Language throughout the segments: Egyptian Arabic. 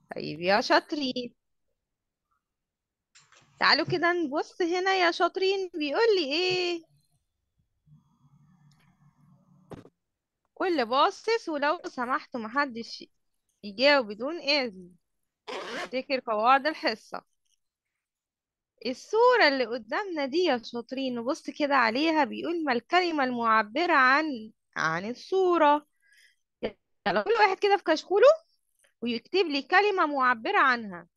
طيب يا شاطرين تعالوا كده نبص هنا يا شاطرين بيقول لي ايه كل باصص ولو سمحتوا محدش يجاوب بدون إذن افتكر قواعد الحصة الصورة اللي قدامنا دي يا شاطرين نبص كده عليها بيقول ما الكلمة المعبرة عن عن الصورة يلا كل واحد كده في كشكوله ويكتب لي كلمة معبرة عنها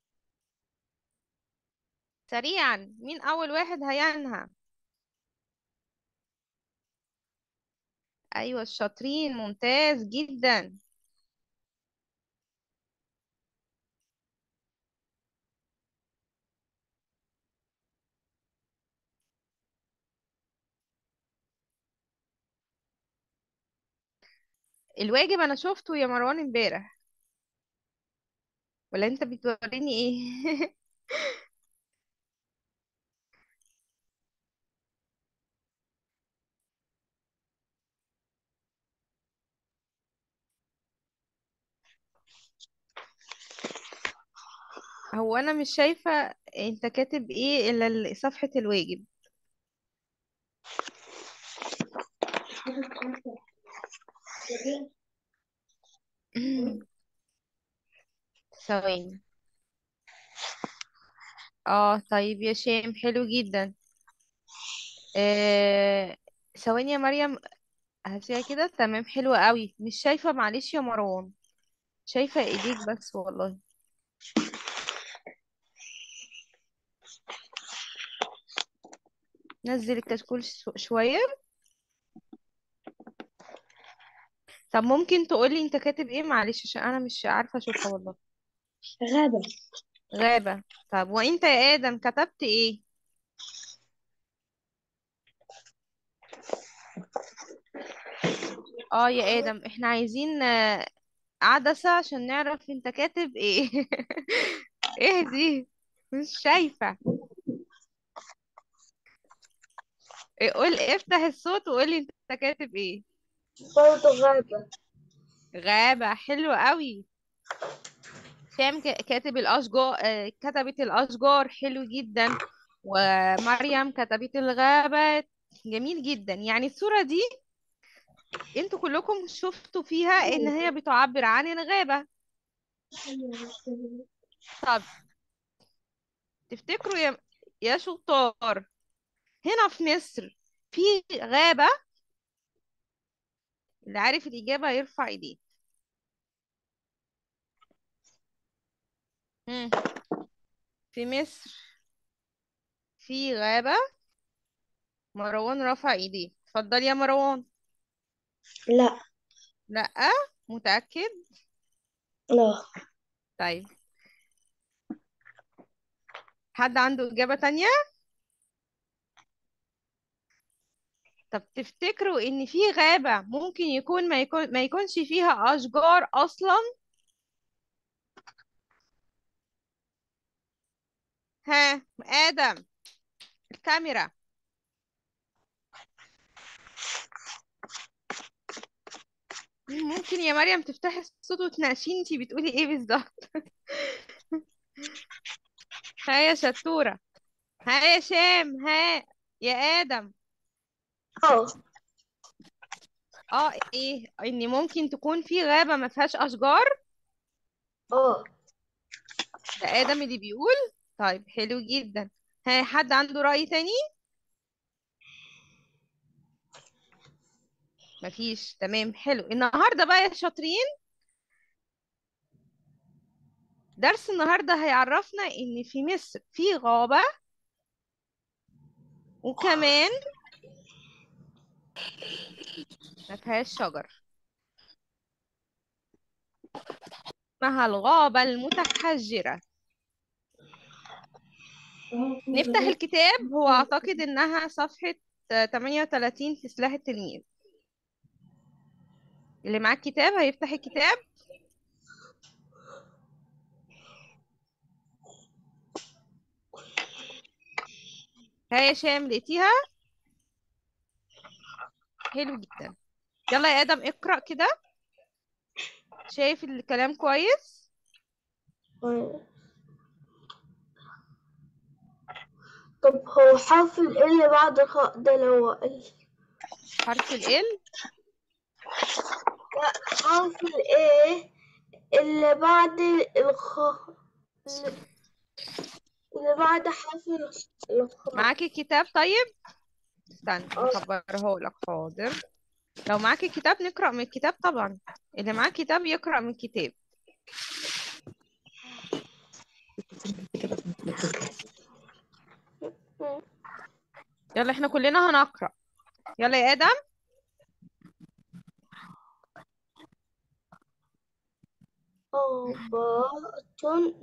سريعا مين أول واحد هينهى أيوة الشاطرين ممتاز جدا الواجب أنا شفته يا مروان امبارح ولا أنت بتوريني إيه هو أنا مش شايفة أنت كاتب إيه إلا ال- صفحة الواجب ثواني اه طيب يا شام حلو جدا آه... ثواني يا مريم هاتيها كده تمام حلو قوي مش شايفة معلش يا مروان شايفة ايديك بس والله نزل الكشكول شو- شوية طب ممكن تقولي انت كاتب ايه معلش عشان انا مش عارفة اشوفها والله غابة غابة طب وانت يا ادم كتبت ايه اه يا ادم احنا عايزين آه، عدسة عشان نعرف انت كاتب ايه ايه دي مش شايفة إيه، قول افتح الصوت وقولي انت كاتب ايه برضه غابة غابة حلو قوي شام ك- كاتب الاشجار آه، كتبت الاشجار حلو جدا ومريم كتبت الغابات جميل جدا يعني الصورة دي انتوا كلكم شفتوا فيها ان هي بتعبر عن الغابة طب تفتكروا يا يا شطار هنا في مصر في غابة اللي عارف الإجابة يرفع ايديه مم. في مصر في غابة مروان رفع ايديه اتفضل يا مروان لا لأ متأكد لا طيب حد عنده إجابة تانية طب تفتكروا إن في غابة ممكن يكون ما يكون ما يكونش فيها أشجار أصلا ها آدم الكاميرا ممكن يا مريم تفتحي الصوت وتناقشيني انتي بتقولي ايه بالظبط ها يا شطورة ها يا شام ها يا آدم اه اه ايه ان ممكن تكون في غابة ما فيهاش أشجار اه ده آدم اللي بيقول طيب حلو جدا ها حد عنده رأي تاني مفيش تمام حلو النهارده بقى يا شاطرين درس النهارده هيعرفنا ان في مصر في غابة وكمان ما فيهاش شجر اسمها الغابة المتحجرة نفتح الكتاب هو اعتقد انها صفحة آه، 38 في سلاح التلميذ اللي معاه الكتاب هيفتح الكتاب ها يا شام لقيتيها حلو جدا يلا يا ادم اقرأ كده شايف الكلام كويس طب هو حرف ال اللي بعد الخاء ده لو ال حرف ال ال لا حرف ال A اللي بعد الخاء اللي بعد حرف ال- الخاء معاكي كتاب طيب استنى آه. اخبره لك حاضر لو معاكي كتاب نقرأ من الكتاب طبعا اللي معاه كتاب يقرأ من الكتاب يلا احنا كلنا هنقرأ يلا يا آدم أربعة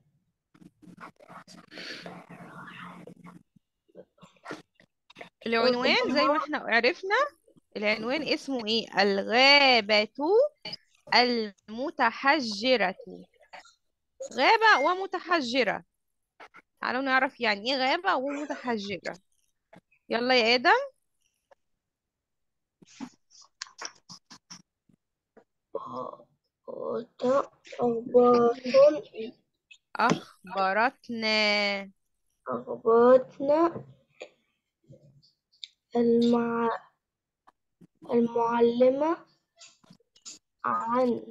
العنوان زي ما احنا عرفنا العنوان اسمه ايه الغابة المتحجرة غابة ومتحجرة تعالوا نعرف يعني ايه غابة ومتحجرة يلا يا آدم أربعة أربعة أخبرتنا أخبرتنا المع... المعلمة عن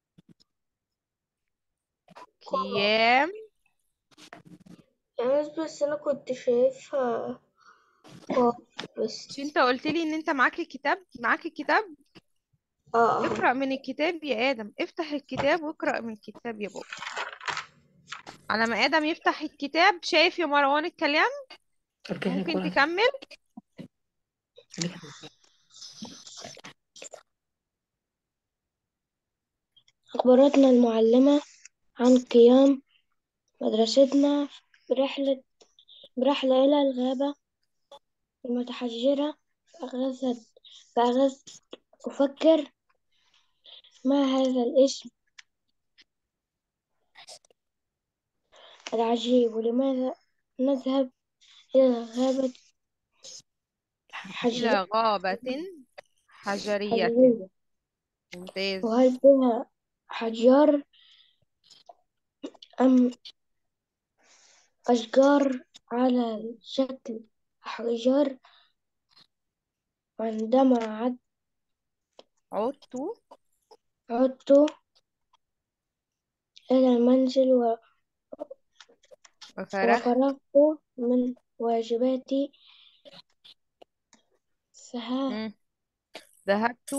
قيام يعني بس أنا كنت شايفها قاف بس مش انت قلت لي ان انت معاك الكتاب معاك الكتاب اه اقرأ من الكتاب يا آدم افتح الكتاب واقرأ من الكتاب يا بابا على ما آدم يفتح الكتاب شايف يا مروان الكلام ممكن تكمل أخبرتنا المعلمة عن قيام مدرستنا برحلة برحلة إلى الغابة المتحجرة فأخذت فأخذت أفكر ما هذا الاسم العجيب ولماذا نذهب إلى الغابة حجرية إلى غابة حجرية حجرية ممتاز وهل فيها أحجار أم أشجار على شكل أحجار عندما عد- عدت عدت إلى المنزل و- وفرحت وفرغت من واجباتي فها مم. ذهبت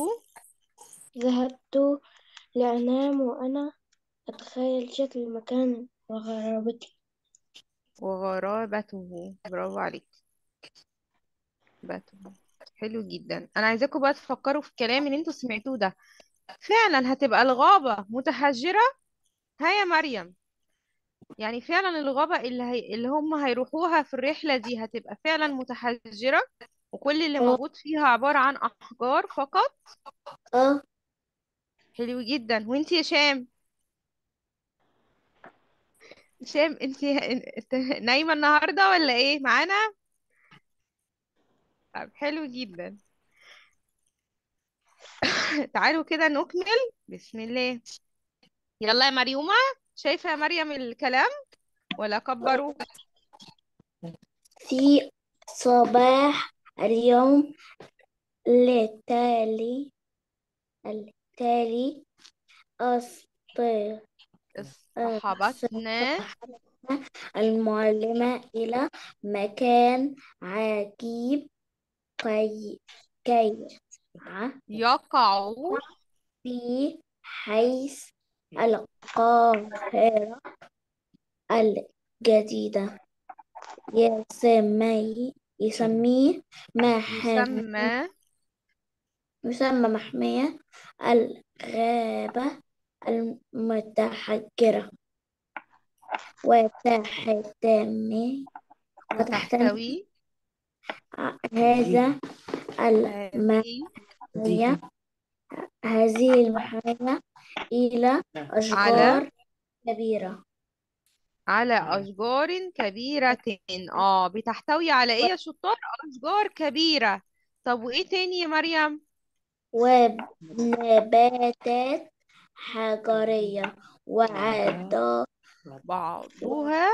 ذهبت لأنام وأنا أتخيل شكل المكان وغرابتي وغرابته برافو عليك غرابته حلو جدا انا عايزاكم بقى تفكروا في الكلام اللي انتوا سمعتوه ده فعلا هتبقى الغابة متحجرة ها يا مريم يعني فعلا الغابة اللي هي... اللي هم هيروحوها في الرحلة دي هتبقى فعلا متحجرة وكل اللي اه موجود فيها عبارة عن أحجار فقط اه حلو جدا وانتي يا شام شام انتي انت نايمة النهاردة ولا ايه معانا طب حلو جدا تعالوا كده نكمل بسم الله يلا يا مريومة شايفة يا مريم الكلام ولا كبروا في صباح اليوم التالي التالي أصطحبتنا اصطحبتنا المعلمة إلى مكان عجيب كي كي يقع في حيث القاهرة الجديدة يسمي يسميه محمية يسمى يسمى محمية الغابة المتحجرة وتحتمي وتحتمي وتحتوي هذا المحمية هذه هذه المحمية إلى أشجار كبيرة على أشجار كبيرة اه بتحتوي على ايه يا شطار أشجار كبيرة طب وايه تاني يا مريم ونباتات حجرية وعض بعضها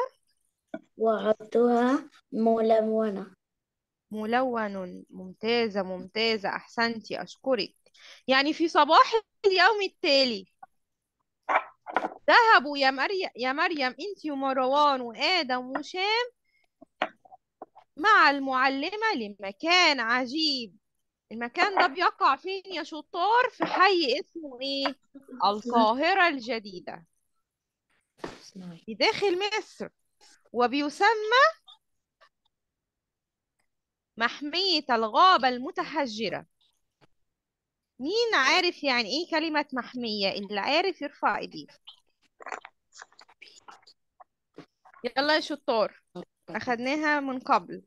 وعدها ملونة ملون ممتازة ممتازة أحسنتي أشكرك يعني في صباح اليوم التالي ذهبوا يا مريم يا مريم أنت ومروان وآدم وشام مع المعلمة لمكان عجيب المكان ده بيقع فين يا شطار في حي اسمه ايه القاهرة الجديدة في داخل مصر وبيسمى محمية الغابة المتحجرة مين عارف يعني ايه كلمة محمية اللي عارف يرفع ايديه يلا يا شطار أخدناها من قبل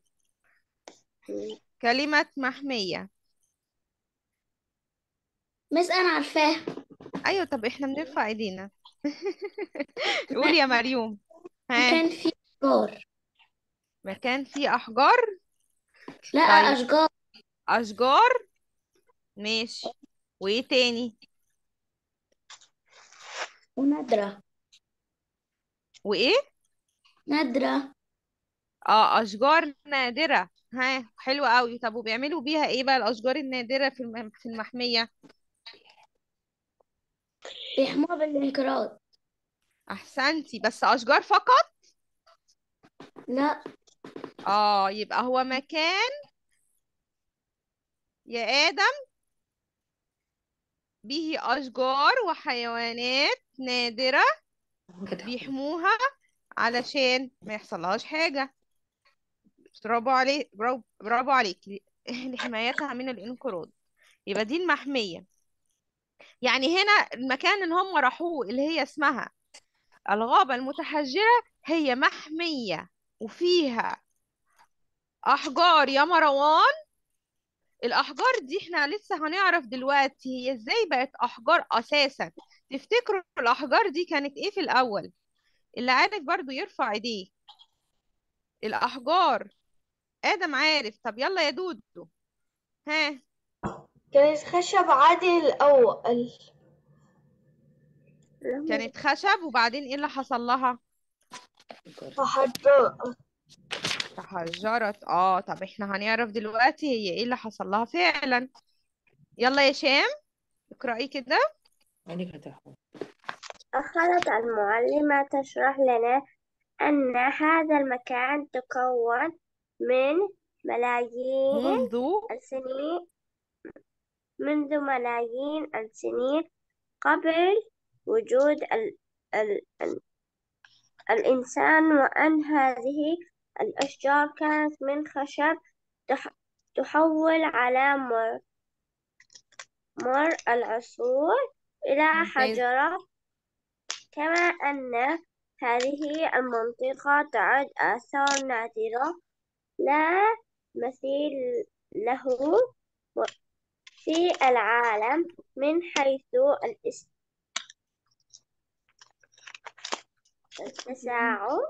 كلمة محمية مس أنا عارفاه أيوة طب احنا بنرفع ايدينا قول يا مريوم ها كان في أشجار مكان فيه أحجار لا طيب. أشجار أشجار ماشي وإيه تاني ونادرة وإيه نادرة اه أشجار نادرة ها حلو قوي طب وبيعملوا بيها إيه بقى الأشجار النادرة في الم- في المحمية بيحموها بالانقراض أحسنتي بس أشجار فقط لا اه يبقى هو مكان يا آدم به أشجار وحيوانات نادرة بيحموها علشان ما يحصلهاش حاجة برافو عليك برافو برافو عليك لحمايتها من الانقراض يبقى دي المحمية يعني هنا المكان اللي هم راحوه اللي هي اسمها الغابة المتحجرة هي محمية وفيها أحجار يا مروان الأحجار دي احنا لسه هنعرف دلوقتي هي ازاي بقت أحجار أساسا تفتكروا الأحجار دي كانت ايه في الأول اللي عارف برضو يرفع ايديه الأحجار آدم عارف طب يلا يا دودو ها كانت خشب عادي الأول كانت خشب وبعدين ايه اللي حصل لها فحجر تحجرت اه طب احنا هنعرف دلوقتي هي ايه اللي حصل لها فعلا يلا يا شام اقرأي كده أخذت المعلمة تشرح لنا أن هذا المكان تكون من ملايين منذ السنين منذ ملايين السنين قبل وجود ال ال ال الإنسان وأن هذه الأشجار كانت من خشب تح تحول على مر مر العصور إلى ممتاز. حجرة كما أن هذه المنطقة تعد آثار نادرة لا مثيل له في العالم من حيث الاس- التساعد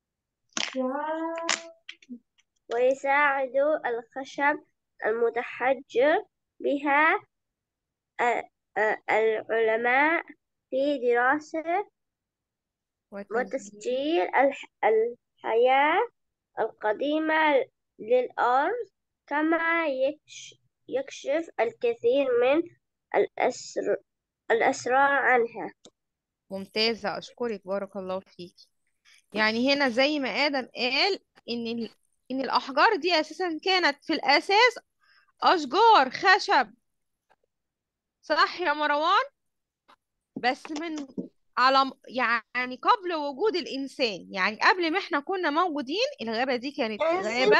ويساعد الخشب المتحجر بها ا- ا- العلماء في دراسة وتسجيل وتسجيل الح- الحياة القديمة للأرض كما يكش- يكشف الكثير من الأسر الأسرار عنها ممتازة أشكرك بارك الله فيك يعني هنا زي ما آدم قال إن ال... إن الأحجار دي أساسا كانت في الأساس أشجار خشب صح يا مروان بس من على م- يعني قبل وجود الإنسان يعني قبل ما احنا كنا موجودين الغابة دي كانت غابة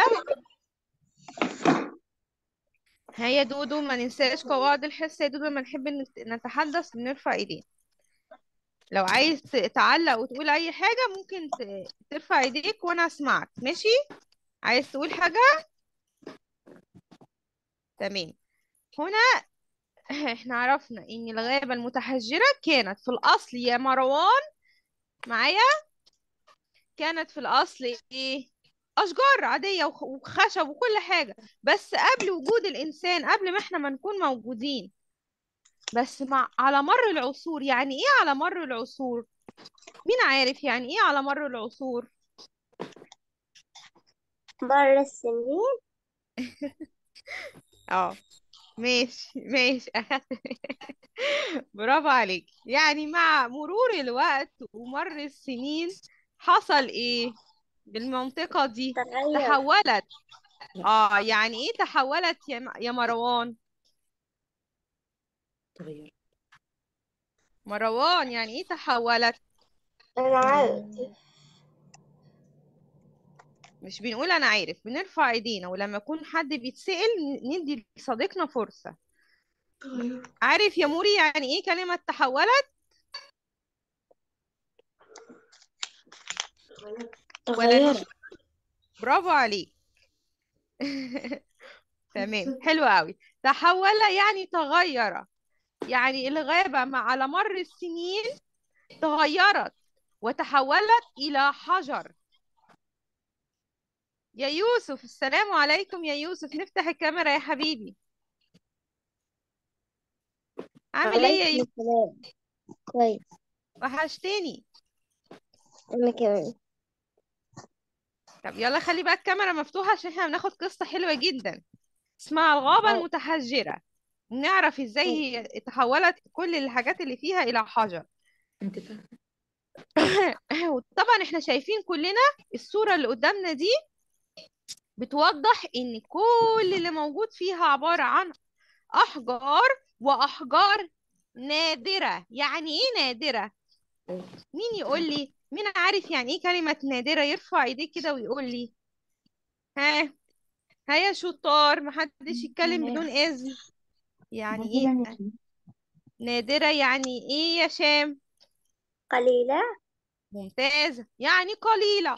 هيا دودو ما ننساش قواعد الحصة يا دودو لما نحب نت- نتحدث بنرفع ايدينا لو عايز ت- تعلق وتقول أي حاجة ممكن ت- ترفع ايديك وأنا أسمعك ماشي عايز تقول حاجة تمام هنا احنا عرفنا ان الغابة المتحجرة كانت في الأصل يا مروان معايا كانت في الأصل ايه أشجار عادية وخ- وخشب وكل حاجة بس قبل وجود الإنسان قبل ما احنا ما نكون موجودين بس مع على مر العصور يعني ايه على مر العصور مين عارف يعني ايه على مر العصور مر السنين اه ماشي ماشي اخدت برافو عليك يعني مع مرور الوقت ومر السنين حصل ايه بالمنطقة دي تغير تحولت اه يعني ايه تحولت يا م- يا مروان تغير مروان يعني ايه تحولت أنا عارف مش بنقول انا عارف بنرفع ايدينا ولما يكون حد بيتسأل ن- ندي لصديقنا فرصة عارف يا موري يعني ايه كلمة تحولت ولا تغير نشوف برافو عليك تمام حلو قوي تحول يعني تغير يعني الغابة مع على مر السنين تغيرت وتحولت إلى حجر يا يوسف السلام عليكم يا يوسف نفتح الكاميرا يا حبيبي عامل ايه يا عليكم يوسف السلام كويس وحشتني أنا كمان طب يلا خلي بقى الكاميرا مفتوحة عشان احنا بناخد قصة حلوة جدا اسمها الغابة أه. المتحجرة نعرف ازاي هي تحولت كل الحاجات اللي فيها إلى حجر انت فاهم طبعا احنا شايفين كلنا الصورة اللي قدامنا دي بتوضح ان كل اللي موجود فيها عبارة عن احجار واحجار نادرة يعني ايه نادرة مين يقول لي مين عارف يعني ايه كلمة نادرة يرفع ايديه كده ويقول لي ها ها يا شطار محدش يتكلم بدون اذن يعني ايه نادرة يعني ايه يا شام قليلة ممتازة يعني قليلة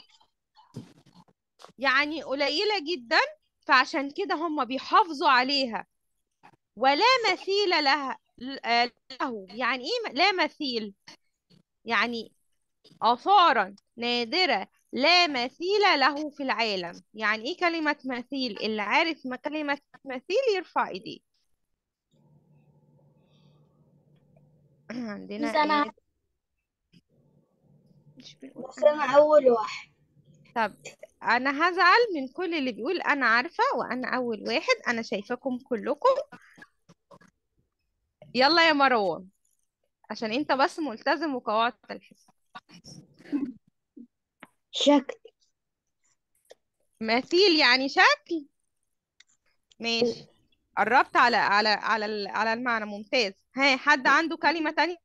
يعني قليلة جدا فعشان كده هم بيحافظوا عليها ولا مثيل لها ل- له يعني ايه م- لا مثيل يعني آثارا نادرة لا مثيل له في العالم يعني ايه كلمة مثيل اللي عارف ما كلمة مثيل يرفع ايديه عندنا بس أنا ايه مش بنقول بس أنا أنا أول واحد طب انا هزعل من كل اللي بيقول انا عارفة وانا اول واحد انا شايفاكم كلكم يلا يا مروان عشان انت بس ملتزم بقواعد الحفظ شكل مثيل يعني شكل ماشي قربت على على على ال- على المعنى ممتاز ها حد عنده كلمة تانية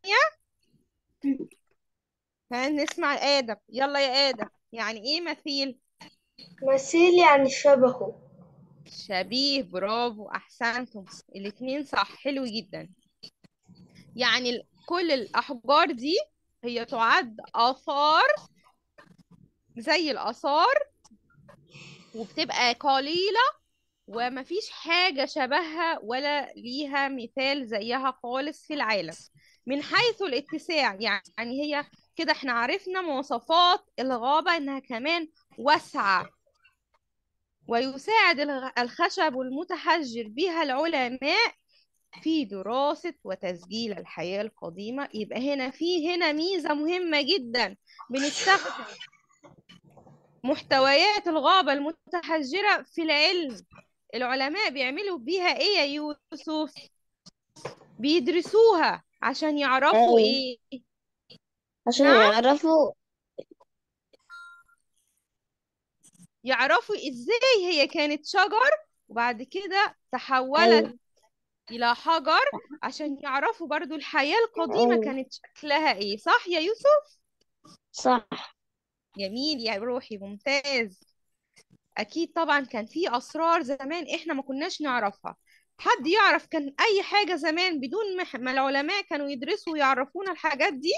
ها نسمع آدم يلا يا آدم يعني ايه مثيل مثيل يعني شبهه شبيه برافو احسنتم الاتنين صح حلو جدا يعني ال- كل الاحجار دي هي تعد آثار زي الآثار وبتبقى قليلة ومفيش حاجة شبهها ولا ليها مثال زيها خالص في العالم من حيث الاتساع يعني هي كده احنا عرفنا مواصفات الغابة انها كمان واسعة ويساعد الغ- الخشب المتحجر بها العلماء في دراسة وتسجيل الحياة القديمة يبقى هنا في هنا ميزة مهمة جدا بنستخدم محتويات الغابة المتحجرة في العلم العلماء بيعملوا بيها ايه يا يوسف بيدرسوها عشان يعرفوا أيوة. ايه عشان نعم يعرفوا يعرفوا ازاي هي كانت شجر وبعد كده تحولت أيوة. الى حجر عشان يعرفوا برضو الحياة القديمة أيوة. كانت شكلها ايه صح يا يوسف صح جميل يا روحي ممتاز اكيد طبعا كان في اسرار زمان احنا ما كناش نعرفها حد يعرف كان اي حاجة زمان بدون ما ما العلماء كانوا يدرسوا ويعرفونا الحاجات دي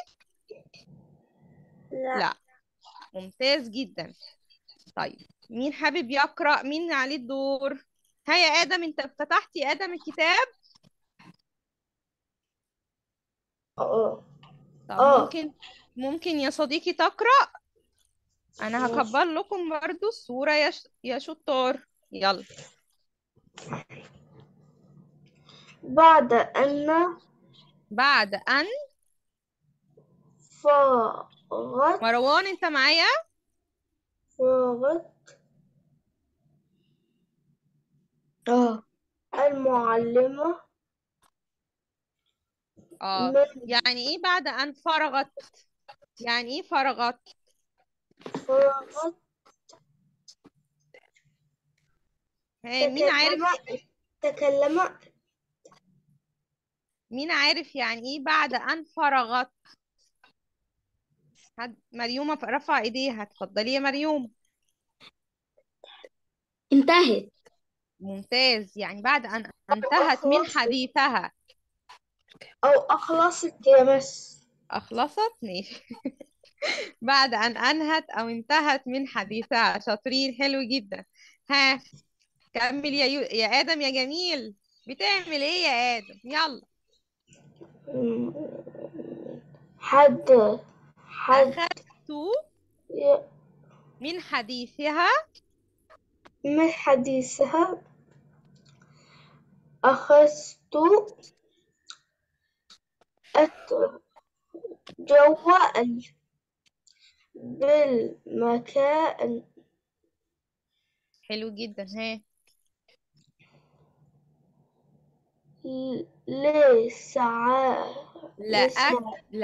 لا لا ممتاز جدا طيب مين حابب يقرأ مين عليه الدور ها يا آدم انت فتحت يا آدم الكتاب اه طب آه. ممكن ممكن يا صديقي تقرأ انا هكبر لكم برضو الصورة يا ش... يا شطار يلا بعد أن بعد أن فرغت مروان انت معايا فرغت اه المعلمة اه من يعني ايه بعد ان فرغت يعني ايه فرغت فرغت ها مين عارف تكلم تكلم مين عارف يعني ايه بعد ان فرغت حد مريومة رفع ايديها اتفضلي يا مريوم انتهت ممتاز يعني بعد ان انتهت من أخلصت. حديثها أو أخلصت يا مس أخلصت ماشي بعد أن أنهت أو انتهت من حديثها شاطرين حلو جدا ها كمل يا يو... يا آدم يا جميل بتعمل إيه يا آدم يلا حد حد أخذت ي- من حديثها من حديثها أخذت أتجول بالمكان حلو جدا ها لساعة لأك...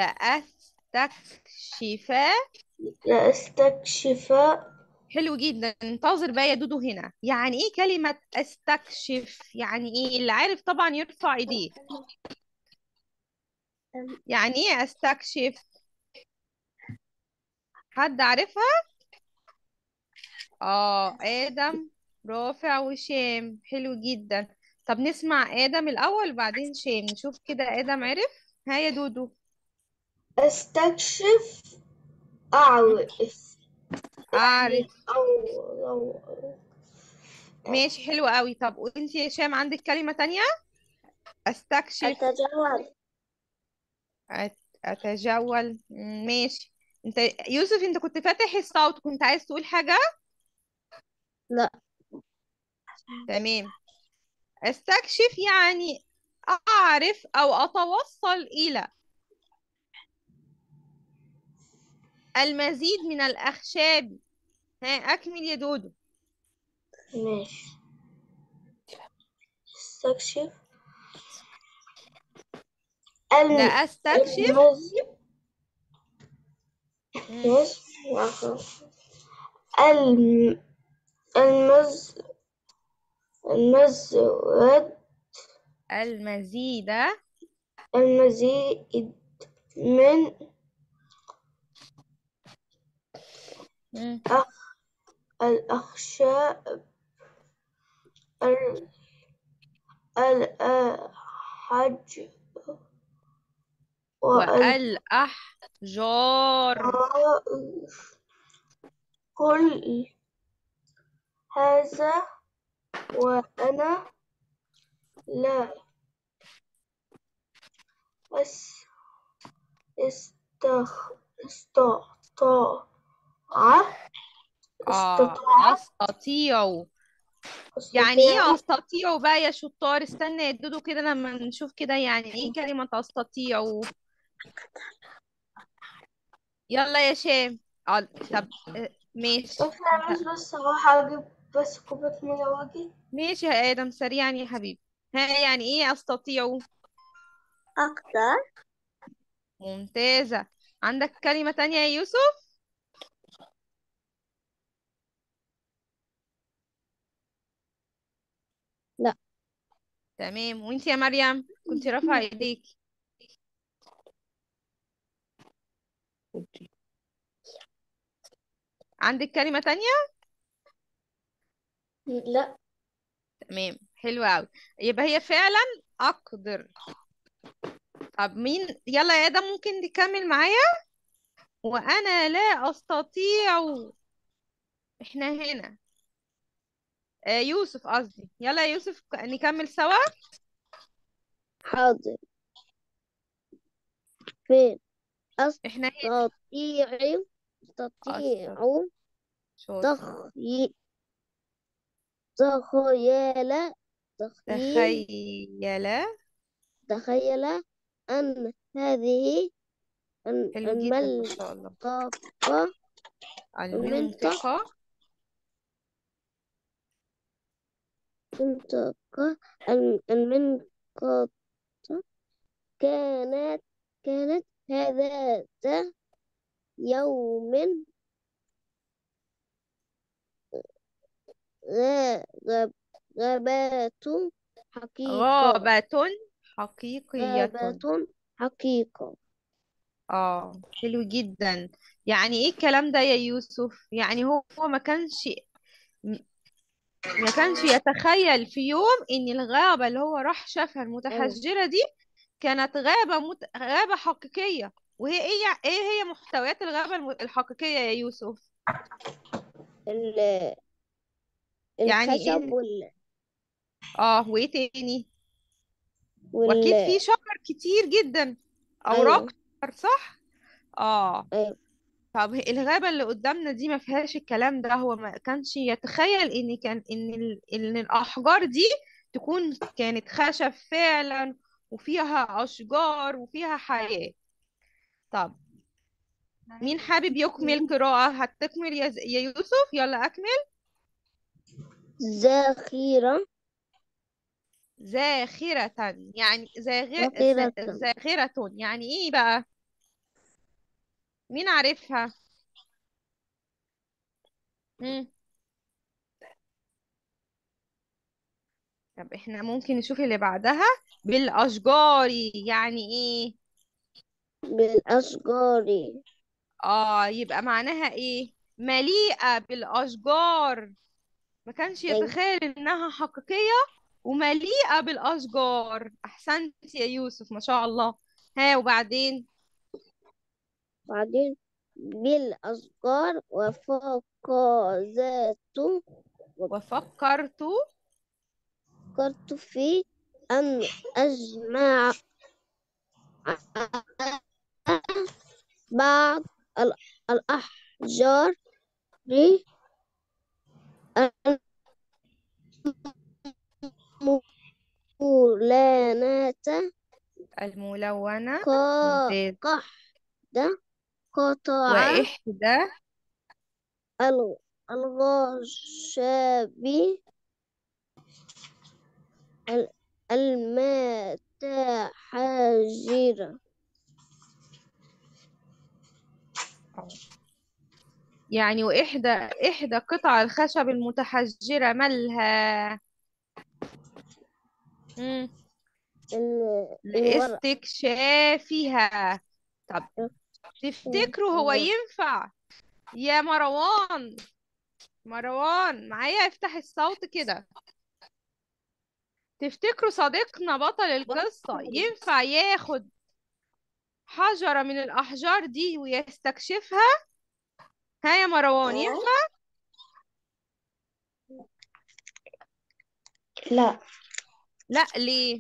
لأستكشف لأستكشف حلو جدا انتظر بقى يا دودو هنا يعني ايه كلمة استكشف يعني ايه اللي عارف طبعا يرفع ايديه يعني ايه استكشف حد عارفها اه ادم رافع وشام حلو جدا طب نسمع ادم الاول وبعدين شام نشوف كده ادم عرف ها يا دودو أستكشف أعرف اعرف أو أو ماشي حلو قوي طب وانت يا شام عندك كلمة تانية استكشف أتجول أت- اتجول مم، ماشي انت يوسف انت كنت فاتح الصوت كنت عايز تقول حاجة لا تمام استكشف يعني اعرف او اتوصل الى المزيد من الاخشاب ها اكمل يا دودو ماشي استكشف لا الم... استكشف المز... مم. ماشي عفوا. الم... المز المزود المزيد المزيد من مم. الأخشاب ال- الأحج والأحجار كل هذا وأنا لا أس استخ استطاع آه استطاع أستطيع يعني أستطيع ايه أستطيع بقى يا شطار استنى يا دودو كده لما نشوف كده يعني ايه كلمة أستطيع يلا يا شام آه، طب آه، ماشي بس أنا مش بس هروح أجيب بس كوباية مية وأجي ماشي يا آدم سريعا يا حبيبي ها يعني ايه أستطيع أقدر ممتازة عندك كلمة تانية يا يوسف لا. تمام وانت يا مريم كنت رافعة ايديك عندك كلمة تانية لا تمام حلوة أوي يبقى هي فعلا أقدر طب مين يلا يا آدم ممكن تكمل معايا وأنا لا أستطيع إحنا هنا آه يوسف قصدي يلا يا يوسف ك- نكمل سوا حاضر فين إحنا هنا أستطيع أستطيع شاطر تخي تخيل تخيل تخيل تخيل أن هذه الم- حلو جدا ما شاء الله المنطقة المنطقة المنطقة الم- المنطقة كانت كانت هذا يوم غا- غاب- غابات حقيقة غابة حقيقية غابة حقيقة اه حلو جدا يعني ايه الكلام ده يا يوسف يعني هو هو ما كانش ما كانش يتخيل في يوم ان الغابة اللي هو راح شافها المتحجرة دي كانت غابة مت... غابة حقيقية وهي ايه ايه هي محتويات الغابة الم- الحقيقية يا يوسف ال- يعني الخشب ايه وال اه وايه تاني واكيد وال في شجر كتير جدا اوراق أيوة شجر صح اه أيوة طب الغابة اللي قدامنا دي ما فيهاش الكلام ده هو ما كانش يتخيل ان كان ان ال... ان الاحجار دي تكون كانت خشب فعلا وفيها اشجار وفيها حياة طب مين حابب يكمل قراءة هتكمل يا ز- يا يوسف يلا اكمل ذخيرة زاخرة يعني زاغ... ذخيرة ز- زاخرة يعني ايه بقى مين عارفها مم. طب احنا ممكن نشوف اللي بعدها بالاشجار يعني ايه بالأشجار اه يبقى معناها ايه مليئة بالاشجار ما كانش أيوة يتخيل انها حقيقية ومليئة بالاشجار احسنت يا يوسف ما شاء الله ها وبعدين بعدين بالأشجار وفوق ذات وفكرت فكرت في أن أجمع بعض ال- الأحجار الملونة الملونة ق- ممتاز قحدة قطع وإحدى ال- الغشاب ال- المتحجرة يعني وإحدى إحدى قطع الخشب المتحجرة مالها مم. ال- الورق لاستكشافها طب تفتكروا هو ينفع يا مروان مروان معايا افتح الصوت كده تفتكروا صديقنا بطل القصة ينفع ياخد حجرة من الأحجار دي ويستكشفها ها يا مروان ينفع لا لا ليه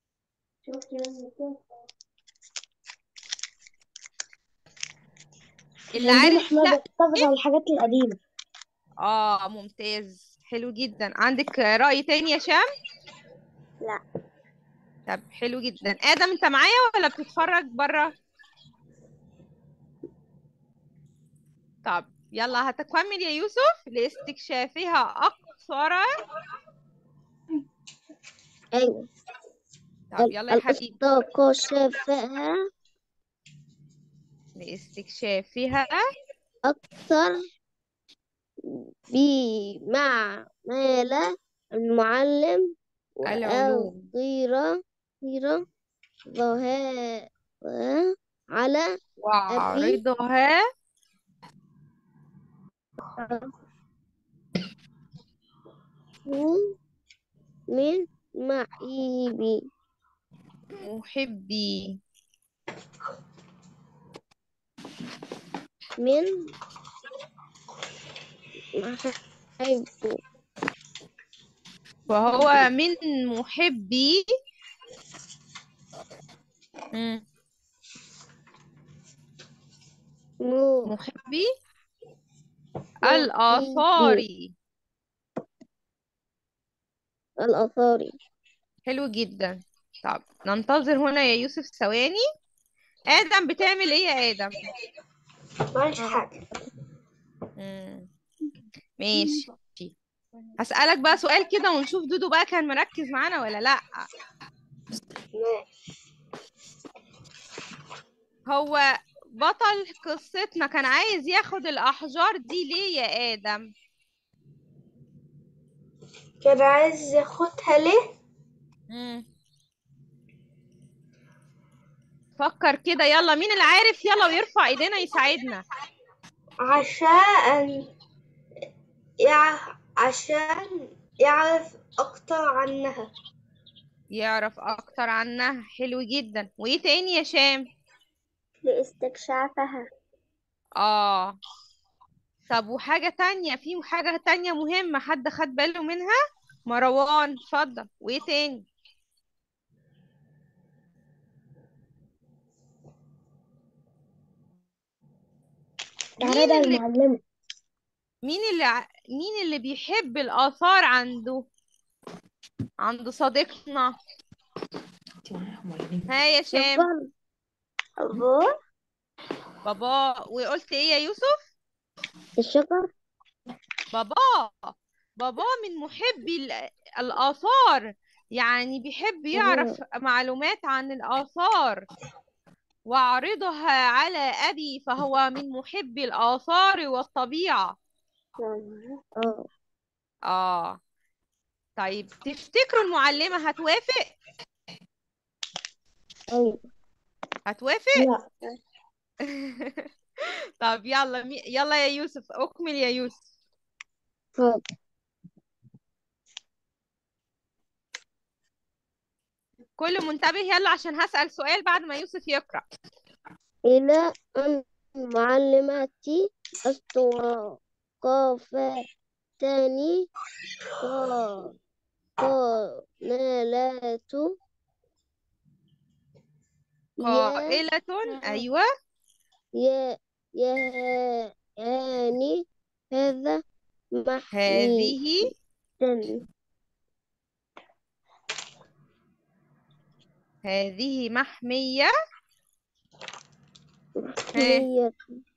اللي عندنا عارف احنا لا بنحتفظ على الحاجات القديمة اه ممتاز حلو جدا عندك رأي تاني يا شام لا طب حلو جدا آدم انت معايا ولا بتتفرج بره طب يلا هتكمل يا يوسف لاستكشافها أكثر أيوة طب يلا يا حبيبي الاستكشافها لاستكشافها أكثر بمعمل المعلم العلوم وأغير غير ظهر على وعرضها من معيبي محبي من محبه وهو من محبي مم. محبي محبي الآثار الآثار حلو جدا طب ننتظر هنا يا يوسف ثواني ادم بتعمل ايه يا ادم مالش حاجة مم. ماشي هسألك بقى سؤال كده ونشوف دودو بقى كان مركز معانا ولا لا ماشي هو بطل قصتنا كان عايز ياخد الأحجار دي ليه يا آدم كان عايز ياخدها ليه مم. فكر كده يلا مين اللي عارف يلا ويرفع ايدينا يساعدنا عشان يع... عشان يعرف أكتر عنها يعرف اكتر عنها حلو جدا وايه تاني يا شام لاستكشافها اه طب وحاجة تانية في حاجة تانية مهمة حد خد باله منها مروان اتفضل وايه تاني مين اللي المعلمة مين اللي ع- مين اللي بيحب الآثار عنده عند صديقنا ها يا شام أبوه بابا وقلت ايه يا يوسف الشجر بابا بابا من محبي ال- الآثار يعني بيحب يعرف معلومات عن الآثار وأعرضها على أبي فهو من محبي الآثار والطبيعة اه آه طيب تفتكروا المعلمة هتوافق أيوة هتوافق لا طب يلا مي... يلا يا يوسف أكمل يا يوسف اتفضل كل منتبه يلا عشان هسأل سؤال بعد ما يوسف يقرأ إلى أن معلماتي الثقافتان قا- قانلات يا قائلة أيوة يا يعني هذا محمي هذه هذه محمية محمية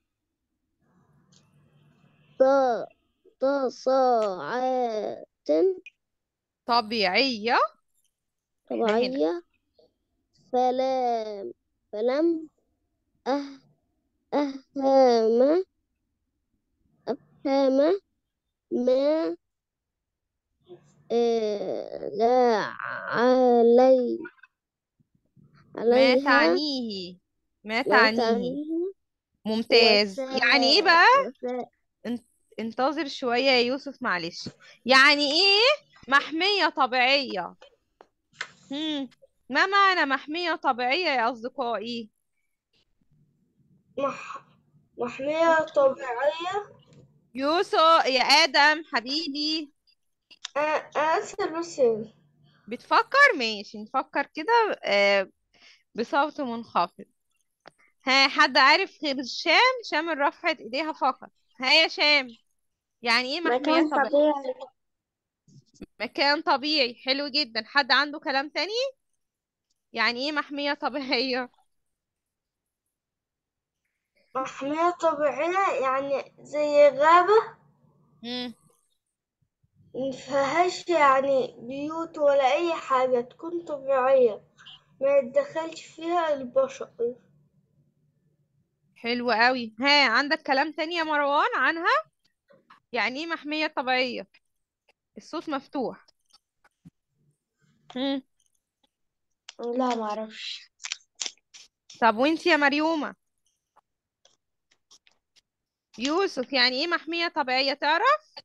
ط- تصاعات طبيعية طبيعية فلم فلم أه أهم أفهم ما آه، لا علي ما عليها تعنيه ما ما تعنيه تعنيه ممتاز يعني ايه بقى انتظر شوية يا يوسف معلش يعني ايه محمية طبيعية هم. ما معنى محمية طبيعية يا أصدقائي مح... محمية طبيعية يوسف يا آدم حبيبي أسر بس بتفكر ماشي نفكر كده آه، بصوت منخفض ها حد عارف غير شام شام اللي رفعت ايديها فقط ها يا شام يعني ايه محمية مكان طبيعية طبيعي مكان طبيعي حلو جدا حد عنده كلام تاني يعني ايه محمية طبيعية محمية طبيعية يعني زي غابة مم. مفيهاش يعني بيوت ولا أي حاجة تكون طبيعية ما يتدخلش فيها البشر حلو قوي ها عندك كلام تاني يا مروان عنها يعني ايه محمية طبيعية الصوت مفتوح مم. لا معرفش طب وانت يا مريومة يوسف يعني ايه محمية طبيعية تعرف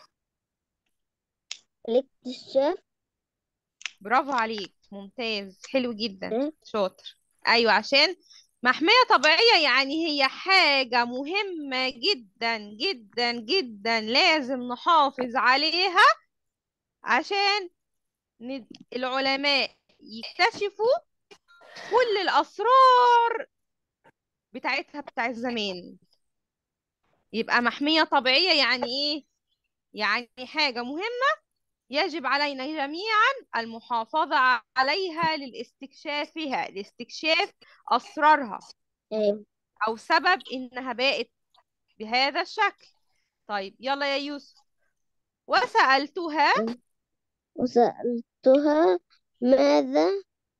الاكتشاف برافو عليك ممتاز حلو جدا إيه؟ شاطر ايوه عشان محمية طبيعية يعني هي حاجة مهمة جدا جدا جدا لازم نحافظ عليها عشان ند- العلماء يكتشفوا كل الأسرار بتاعتها بتاع زمان يبقى محمية طبيعية يعني ايه يعني حاجة مهمة يجب علينا جميعا المحافظة عليها للاستكشافها لاستكشاف أسرارها أيوة أو سبب إنها بقت بهذا الشكل طيب يلا يا يوسف وسألتها وسألتها ماذا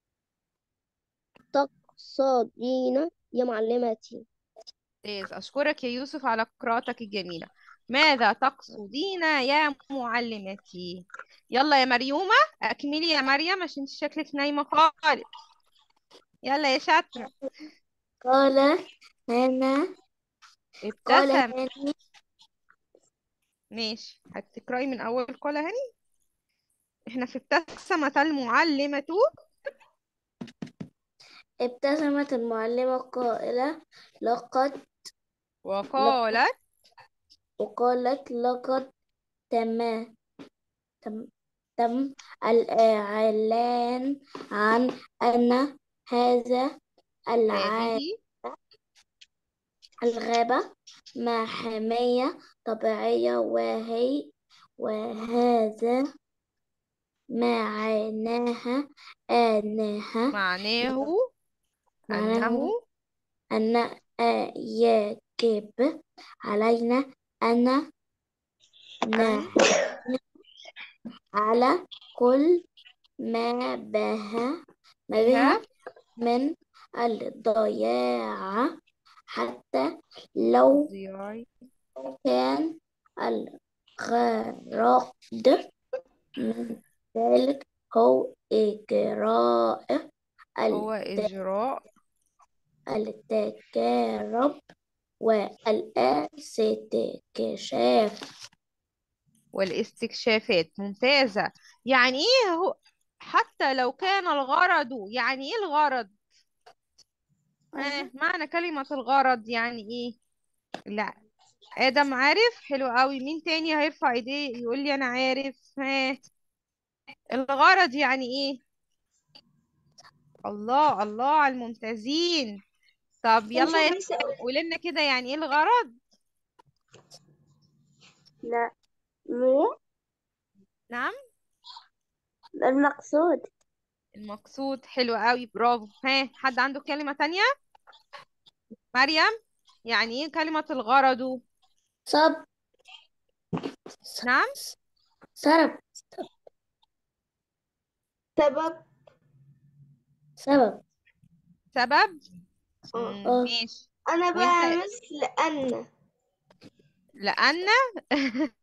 تقصدين يا معلمتي ممتاز أشكرك يا يوسف على قراءتك الجميلة ماذا تقصدين يا معلمتي يلا يا مريومة أكملي يا مريم عشان انت شكلك نايمة خالص يلا يا شاطرة قال أنا قال ابتسم هاني ماشي هتقرأي من أول قال هاني احنا في ابتسمت المعلمة ابتسمت المعلمة قائلة لقد وقالت وقالت لقد تم تم تم الإعلان عن أن هذا الع- هذه الغابة محمية طبيعية وهي وهذا معناها أنها معناه معناه أنه أن يجب علينا أن نعمل على كل ما بها ما بها بها من الضياع حتى لو ضياع كان الغرض من ذلك هو إجراء هو الت- إجراء التجارب والاستكشاف والاستكشافات ممتازة يعني ايه هو حتى لو كان الغرض يعني ايه الغرض ها معنى كلمة الغرض يعني ايه لا آدم عارف حلو قوي مين تاني هيرفع ايديه يقول لي انا عارف ها الغرض يعني ايه الله الله على الممتازين طب يلا يا نشوف مثال قولي لنا كده يعني ايه الغرض لا مو نعم المقصود المقصود حلو قوي برافو ها حد عنده كلمة تانية مريم يعني ايه كلمة الغرض صب نعم سبب سبب سبب سبب آه. مم، آه. ماشي أنا وانت بقى مثل أن لأن